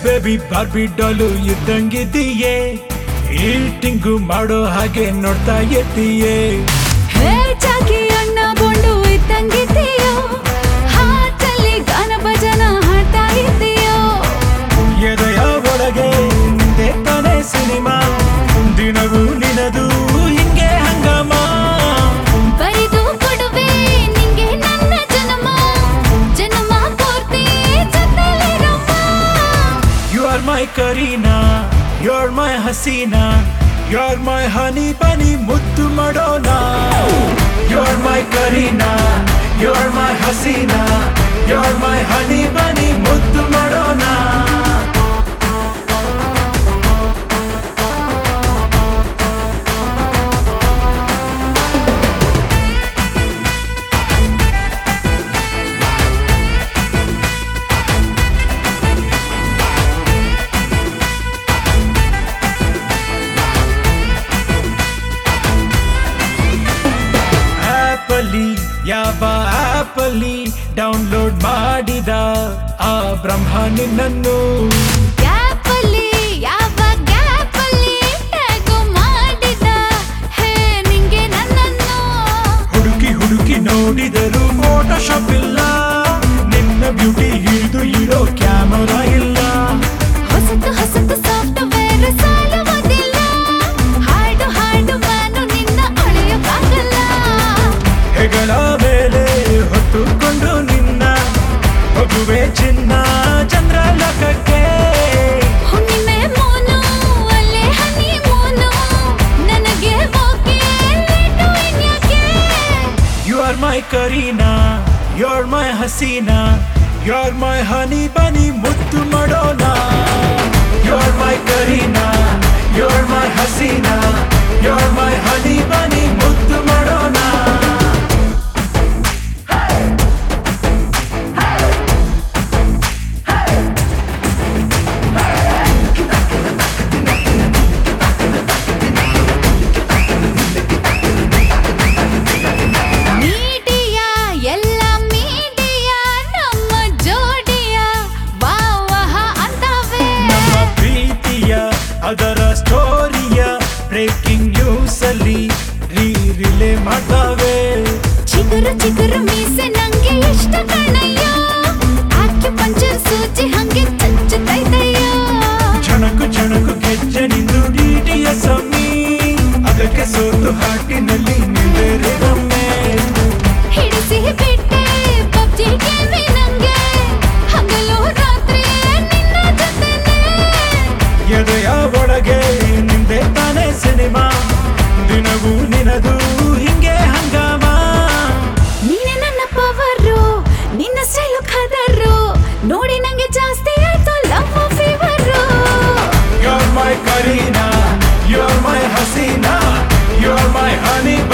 baby Barbie doll ಇದ್ದಂಗಿದ್ದೀಯೇ eating ಮಾಡೋ ಹಾಗೆ ನೋಡ್ತಾ ಇದ್ದೀಯೇ ಹೇ ಚಾಕಿ ಅಣ್ಣ ಗೊಂಡು ಇದ್ದಂಗಿದ್ದೀಯೋ ಹಾಟಲ್ಲಿ ಗಾನ ಭಜನ ಹಾಡ್ತಾ ಇದ್ದೀಯೋ ಎದೆಯ ಒಳಗೆ ನಿಂದೆ ತಾನೇ ಸಿನಿಮಾ ದಿನವೂ ನಿನದು ಹಿಂಗೆ ಹಂಗಾಮ ಬರಿದು ಕೊಡುವೆ ನಿಂಗೆ ನನ್ನ ಜನ್ಮ ಜನ್ಮ ಪೂರ್ತಿ ಜೊತೆಲಿರಮ್ಮ you are my Kareena you are my ಹಸೀನಾ you are my honey bunny ಮುದ್ದು ಮಾಡೋಣ you are my Kareena you are my ಹಸೀನಾ you are my honey bunny ಮುದ್ದು ಮಾಡೋಣ ಆಪಲಿ ಯಾವ ಆಪಲಿ ಡೌನ್ಲೋಡ್ ಮಾಡಿದ ಆ ಬ್ರಹ್ಮ ನಿನ್ನನ್ನು ಗ್ಯಾಪಲ್ಲಿ ಯಾವ ಗ್ಯಾಪಲ್ಲಿ ಟ್ಯಾಗು ಮಾಡಿದ ಹೇ ನಿಂಗೆ ನನ್ನನ್ನು ಹುಡುಕಿ ಹುಡುಕಿ ನೋಡಿದರು ಫೋಟೋಶಾಪ್ ಇಲ್ಲ ನಿನ್ನ ಬ್ಯೂಟಿ ಹಿಡಿದು ಇಡೋ ಕ್ಯಾಮರಾ ಇಲ್ಲ ಹೊಸತು ಹೊಸತು ಸಾಫ್ಟ್ವೇರ್ ಸಾಲುವುದಿಲ್ಲ ಹಾಡು ಹಾಡು ನಾನು ನಿನ್ನ ಅಳೆಯೋಕ್ಕಾಗಲ್ಲ ಹೆಗಳ ಮೇಲೆ ಹೊತ್ತುಕೊಂಡು ನಿನ್ನ ಮಗುವೆ ಚಿನ್ನ ಚಂದ್ರ ಲೋಕಕ್ಕೆ ಹುಣ್ಣಿಮೆ ಮೂನು ಅಲ್ಲೇ ಹನಿ ಮೂನು ನನಗೆ ಓಕೆ ಲೇಟು ಇನ್ಯಾಕೆ you are my Kareena you are my ಹಸೀನಾ you are my honey bunny ಮುದ್ದು ಮಾಡೋಣ you are my Kareena you are my ಹಸೀನಾ you are my honey bunny ಮುದ್ದು ಮಾಡೋಣ ಮೀಡಿಯಾ ಎಲ್ಲ ಮೀಡಿಯಾ ನಮ್ಮ ಜೋಡಿಯ ವಾಹ ಅಂತವೆ ನಮ್ಮ ಪ್ರೀತಿಯ ಅದರ ಸ್ಟೋರಿಯ ಬ್ರೇಕಿಂಗ್ ನ್ಯೂಸ್ ಅಲ್ಲಿ ರೀ ರಿಲೇ ಮಾಡ್ತಾವೆ ಚಿಗುರು ಚಿಗುರು ಮೀಸೆ ನಂಗೆ ಇಷ್ಟ ಕಣಯ್ಯ ಆಕೆ ಪಂಚರ್ ಸೂಚಿ ಹಂಗೆ ಚಚ್ಚುತ್ತೈತಯ್ಯ ಚಣಕು ಚಣಕು ಗೆಜ್ಜೆ ನಿಂದು ಡಿಟಿಯ ಸಮಿ ಅದಕ್ಕೆ ಸೋತು ಹಾಟಿನಲ್ಲಿ ನಿಂದರೆ ಒಮ್ಮೆ ಹಿಡಿಸಿ ಬಿಟ್ಟೆ ಪಬ್ಜಿ ಗೇಮಿ ನಂಗೆ ಹಗಲು ರಾತ್ರಿ ನಿನ್ನ ಜೊತೆನೆ ಎದೆಯ ಒಳಗೆ ನಿಂದೆ ತಾನೇ ಸಿನಿಮಾ ದಿನವೂ ನಿನದು ಹಿಂಗೆ ಹಂಗಾಮ ನೀನೆ ನನ್ನ ಪವರು ನಿನ್ನ ಸ್ಟೈಲು ಖದರು ನೋಡಿ ನಂಗೆ ಜಾಸ್ತಿ ಆಯ್ತು love fever You're my Karina, you're my Hasina, you're my honey